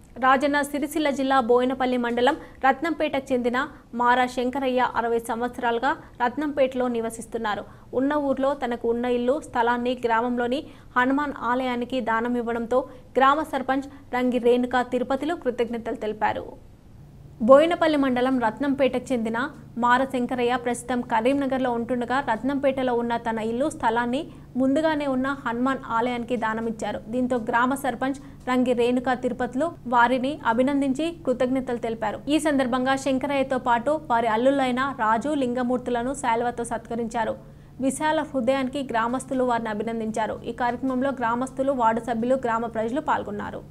రాజన్న సిరిసిల్ల జిల్లా బోయినపల్లి మండలం రత్నంపేటకు చెందిన మారా శంకరయ్య అరవై సంవత్సరాలుగా రత్నంపేటలో నివసిస్తున్నారు ఉన్న ఊర్లో తనకు ఉన్న ఇల్లు స్థలాన్ని గ్రామంలోని హనుమాన్ ఆలయానికి దానం ఇవ్వడంతో గ్రామ సర్పంచ్ రంగి రేణుక తిరుపతిలో కృతజ్ఞతలు తెలిపారు బోయినపల్లి మండలం రత్నంపేటకు చెందిన మార శంకరయ్య ప్రస్తుతం కరీంనగర్లో ఉంటుండగా రత్నంపేటలో ఉన్న తన ఇల్లు స్థలాన్ని ముందుగానే ఉన్న హనుమాన్ ఆలయానికి దానమిచ్చారు దీంతో గ్రామ సర్పంచ్ రంగి రేణుక తిరుపతిలో వారిని అభినందించి కృతజ్ఞతలు తెలిపారు ఈ సందర్భంగా శంకరయ్యతో పాటు వారి అల్లులైన రాజు లింగమూర్తులను శాల్వతో సత్కరించారు విశాల హృదయానికి గ్రామస్తులు వారిని అభినందించారు ఈ కార్యక్రమంలో గ్రామస్తులు వార్డు సభ్యులు గ్రామ ప్రజలు పాల్గొన్నారు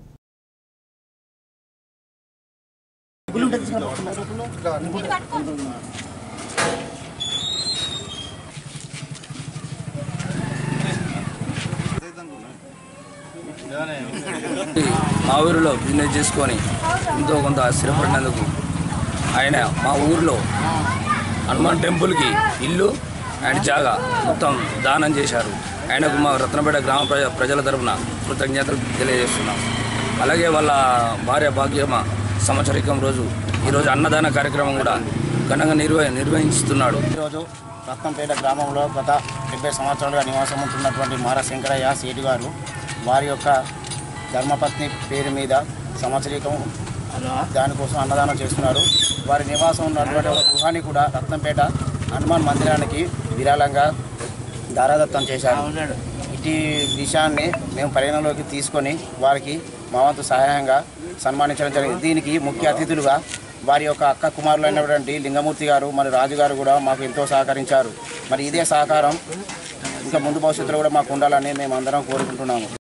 మా ఊరిలో బిజినెస్ చేసుకొని ఎంతో కొంత స్థిరపడినందుకు ఆయన మా ఊరిలో హనుమాన్ టెంపుల్కి ఇల్లు అండ్ జాగా మొత్తం దానం చేశారు ఆయనకు మా రత్నపేట గ్రామ ప్రజ ప్రజల తరపున కృతజ్ఞతలు తెలియజేస్తున్నాం అలాగే వాళ్ళ భార్య భాగ్యమ సంవత్సరికం రోజు ఈరోజు అన్నదాన కార్యక్రమం కూడా ఘనంగా నిర్వ నిర్వహిస్తున్నాడు ఈరోజు రత్నంపేట గ్రామంలో గత డెబ్బై సంవత్సరాలుగా నివాసం ఉంటున్నటువంటి మార శంకరయ్య సేటు గారు వారి యొక్క ధర్మపత్ని పేరు మీద సంవత్సరికం దానికోసం అన్నదానం చేస్తున్నారు వారి నివాసం ఉన్నటువంటి ఒక గృహాన్ని కూడా రత్నంపేట హనుమాన్ మందిరానికి విరాళంగా దారాదత్తం చేశారు ఇటు విషయాన్ని మేము పరిగణలోకి తీసుకొని వారికి మా వంతు సహాయంగా సన్మానించడం జరిగింది దీనికి ముఖ్య అతిథులుగా వారి యొక్క అక్క కుమారులైనటువంటి లింగమూర్తి గారు మరి రాజు గారు కూడా మాకు ఎంతో సహకరించారు మరి ఇదే సహకారం ఇంకా ముందు భవిష్యత్తులో కూడా మాకు ఉండాలని మేము అందరం కోరుకుంటున్నాము